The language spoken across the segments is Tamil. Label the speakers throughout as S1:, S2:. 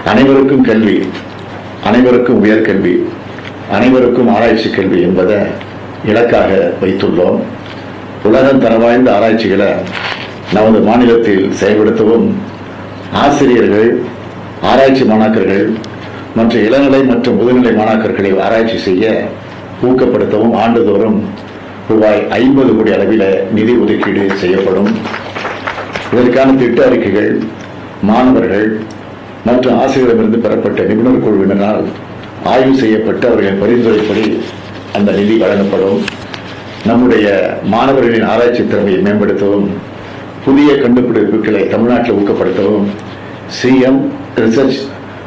S1: அனைவருக்கும் கல்வி அனைவருக்கும் உயர்கல்வி அனைவருக்கும் ஆராய்ச்சி கல்வி என்பதை இலக்காக வைத்துள்ளோம் உலகம் தர வாய்ந்த ஆராய்ச்சிகளை நமது மாநிலத்தில் செயல்படுத்தவும் ஆசிரியர்கள் ஆராய்ச்சி மாணாக்கர்கள் மற்றும் இளநிலை மற்றும் முதுநிலை மாணாக்கர்களை ஆராய்ச்சி செய்ய ஊக்கப்படுத்தவும் ஆண்டுதோறும் ரூபாய் ஐம்பது கோடி அளவில் நிதி ஒதுக்கீடு செய்யப்படும் இதற்கான திட்ட அறிக்கைகள் மாணவர்கள் மற்றும் ஆசிரியரிடமிருந்து பெறப்பட்ட நிபுணர் குழுவினரால் ஆய்வு செய்யப்பட்டு அவர்களின் பரிந்துரைப்படி அந்த நிதி வழங்கப்படும் நம்முடைய மாணவர்களின் ஆராய்ச்சி திறமையை மேம்படுத்தவும் புதிய கண்டுபிடிப்புகளை தமிழ்நாட்டில் ஊக்கப்படுத்தவும் சிஎம் ரிசர்ச்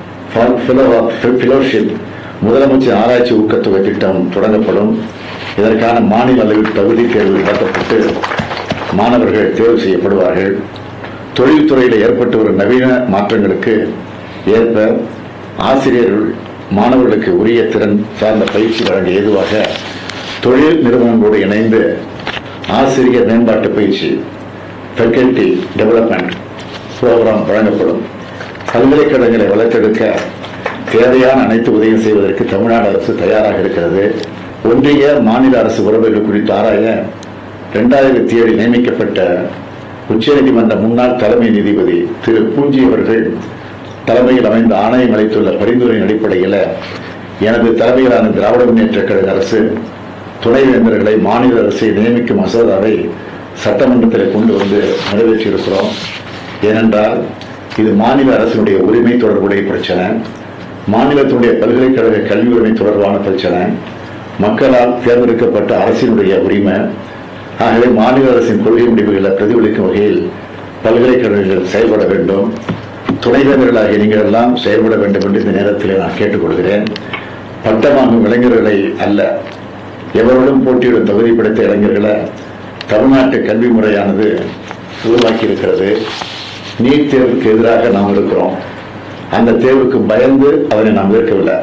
S1: ஃபெலோஷிப் முதலமைச்சர் ஆராய்ச்சி ஊக்கத்தொகை திட்டம் தொடங்கப்படும் இதற்கான மாநில அளவில் தகுதி தேர்வு நடத்தப்பட்டு மாணவர்கள் தேர்வு செய்யப்படுவார்கள் தொழில்துறையில் ஏற்பட்டு வரும் நவீன மாற்றங்களுக்கு ஏற்ப ஆசிரியர்கள் மாணவர்களுக்கு உரிய திறன் சார்ந்த பயிற்சி வழங்க ஏதுவாக தொழில் நிறுவனங்களோடு இணைந்து ஆசிரியர் மேம்பாட்டு பயிற்சி ஃபெக்கல்டி டெவலப்மெண்ட் ப்ரோக்ராம் வழங்கப்படும் பல்கலைக்கழகங்களை வளர்த்தெடுக்க தேவையான அனைத்து உதவியும் செய்வதற்கு தமிழ்நாடு அரசு தயாராக இருக்கிறது ஒன்றிய மாநில அரசு உறவுகள் குறித்து ஆராய ரெண்டாயிரத்தி ஏழில் நியமிக்கப்பட்ட உச்சநீதிமன்ற முன்னாள் தலைமை நீதிபதி திரு பூஞ்சி அவர்கள் தலைமையில் அமைந்த ஆணையம் அளித்துள்ள பரிந்துரையின் அடிப்படையில் எனது தலைமையிலான திராவிட முன்னேற்ற கழக அரசு துணைவேந்தர்களை மாநில அரசை நியமிக்கும் மசோதாவை சட்டமன்றத்தில் கொண்டு வந்து நிறைவேற்றியிருக்கிறோம் ஏனென்றால் இது மாநில அரசினுடைய உரிமை தொடர்புடைய பிரச்சனை மாநிலத்தினுடைய பல்கலைக்கழக கல்வி உரிமை தொடர்பான பிரச்சனை மக்களால் தேர்ந்தெடுக்கப்பட்ட அரசினுடைய உரிமை ஆகவே மாநில அரசின் கொள்கை முடிவுகளை பிரதிபலிக்கும் வகையில் பல்கலைக்கழகங்கள் செயல்பட வேண்டும் துணைவேந்தர்களாகிய நீங்கள் எல்லாம் செயல்பட வேண்டும் என்று இந்த நேரத்தில் நான் கேட்டுக்கொள்கிறேன் பட்டம் வாங்கும் இளைஞர்களை அல்ல எவரோடும் போட்டியிடும் தகுதி படைத்த இளைஞர்களை தமிழ்நாட்டு கல்வி முறையானது உருவாக்கி இருக்கிறது நீட் தேர்வுக்கு எதிராக நாம் இருக்கிறோம் அந்த தேர்வுக்கு பயந்து அதனை நாம் ஏற்கவில்லை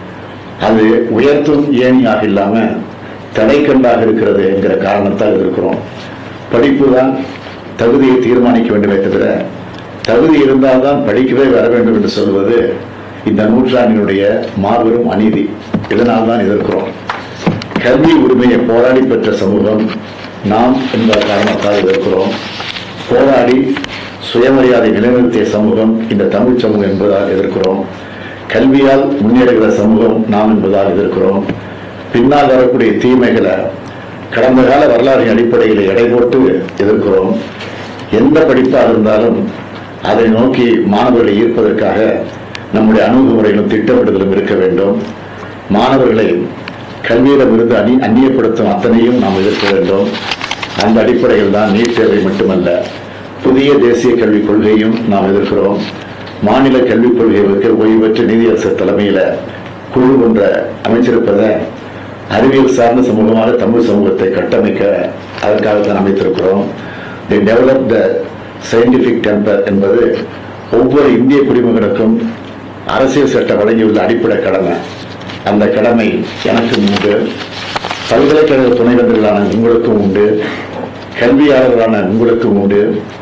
S1: அது உயர்த்தும் ஏணியாக இல்லாம தடைக்கண்டாக இருக்கிறது என்கிற காரணத்தால் இருக்கிறோம் படிப்பு தான் தகுதியை தீர்மானிக்க வேண்டுமே தவிர தகுதி இருந்தால்தான் படிக்கவே வர வேண்டும் என்று சொல்வது இந்த நூற்றாண்டினுடைய மாபெரும் அநீதி இதனால் தான் எதிர்க்கிறோம் கல்வி உரிமையை போராடி பெற்ற சமூகம் நாம் என்ற காரணத்தால் எதிர்க்கிறோம் போராடி சுயமரியாதை நிலைநிறுத்திய சமூகம் இந்த தமிழ் சமூகம் என்பதால் எதிர்க்கிறோம் கல்வியால் முன்னேறுகிற சமூகம் நாம் என்பதால் எதிர்க்கிறோம் பின்னால் வரக்கூடிய தீமைகளை கடந்த கால வரலாறின் அடிப்படையில் எடை போட்டு எதிர்க்கிறோம் எந்த படிப்பாக இருந்தாலும் அதை நோக்கி மாணவர்களை ஈர்ப்பதற்காக நம்முடைய அணுகுமுறையிலும் திட்டமிடுதலும் இருக்க வேண்டும் மாணவர்களை கல்வியிடமிருந்து அணி அந்நியப்படுத்தும் அத்தனையும் நாம் எதிர்க்க வேண்டும் அந்த அடிப்படையில் தான் நீட் தேர்வை மட்டுமல்ல புதிய தேசிய கல்விக் கொள்கையும் நாம் எதிர்க்கிறோம் மாநில கல்விக் கொள்கைகளுக்கு ஓய்வு பெற்ற நீதியரசர் தலைமையில குழு ஒன்ற அமைச்சிருப்பதை அறிவியல் சார்ந்த சமூகமாக தமிழ் சமூகத்தை கட்டமைக்க அதற்காகத்தான் அமைத்திருக்கிறோம் the develop the scientific temper என்பது ஒவ்வொரு இந்திய குடிமகனுக்கும் அரசியல் சட்டம் வழங்கியுள்ள அடிப்படை கடமை அந்த கடமை எனக்கும் உண்டு பல்கலைக்கழக துணைவேந்தர்களான உங்களுக்கும் உண்டு கல்வியாளர்களான உங்களுக்கும் உண்டு